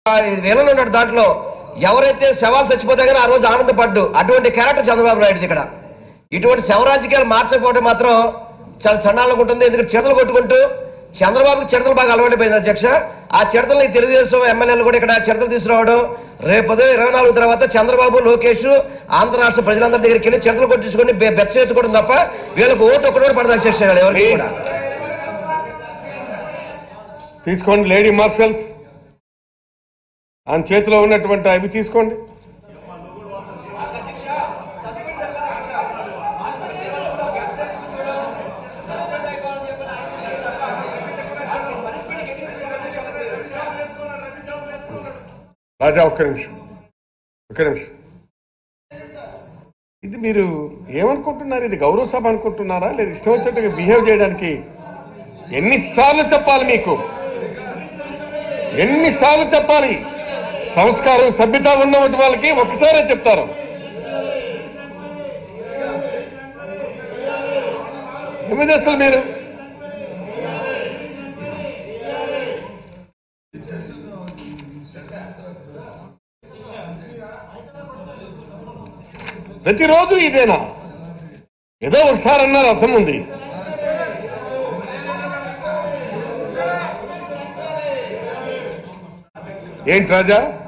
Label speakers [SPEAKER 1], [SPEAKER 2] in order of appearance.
[SPEAKER 1] వీళ్ళలో ఉన్నాడు దాంట్లో ఎవరైతే శవాలు చచ్చిపోతే కానీ ఆ రోజు ఆనందపడ్డు అటువంటి క్యారెక్టర్ చంద్రబాబు నాయుడు ఇక్కడ ఇటువంటి శవ రాజకీయాలు మార్చకపోవడం మాత్రం చాలా చండాలంగా ఉంటుంది ఎందుకంటే చిడతలు కొట్టుకుంటూ చంద్రబాబుకి చిడతలు బాగా అలవాటైపోయింది అధ్యక్ష ఆ చిడతల్ని తెలుగుదేశం ఎమ్మెల్యేలు కూడా ఇక్కడ చిడతలు తీసుకురావడం రేపు ఉదయం ఇరవై నాలుగు తర్వాత చంద్రబాబు లోకేష్ ఆంధ్ర రాష్ట్ర ప్రజలందరి దగ్గరికి వెళ్ళి చిడతలు కొట్టించుకొని బె- బెచ్చ ఎత్తుకోవడం తప్ప వీళ్ళకి ఓటు ఒక్కడోడు పడదు అధ్యక్ష ఎవరికి
[SPEAKER 2] Please.
[SPEAKER 1] కూడా
[SPEAKER 2] తీసుకోండి లేడీ మార్షల్స్ ఆయన చేతిలో ఉన్నటువంటి అవి తీసుకోండి రాజా ఒక్క నిమిషం ఒక్క నిమిషం ఇది మీరు ఏమనుకుంటున్నారు ఇది గౌరవ సభ అనుకుంటున్నారా లేదా ఇష్టం వచ్చినట్టుగా బిహేవ్ చేయడానికి ఎన్నిసార్లు చెప్పాలి మీకు ఎన్నిసార్లు చెప్పాలి సంస్కారం సభ్యత ఉన్నటువంటి వాళ్ళకి ఒకసారే చెప్తారు ఏమిది అసలు మీరు ప్రతిరోజు ఇదేనా ఏదో ఒకసారి అన్నారు అర్థం ఉంది ఏంటి రాజా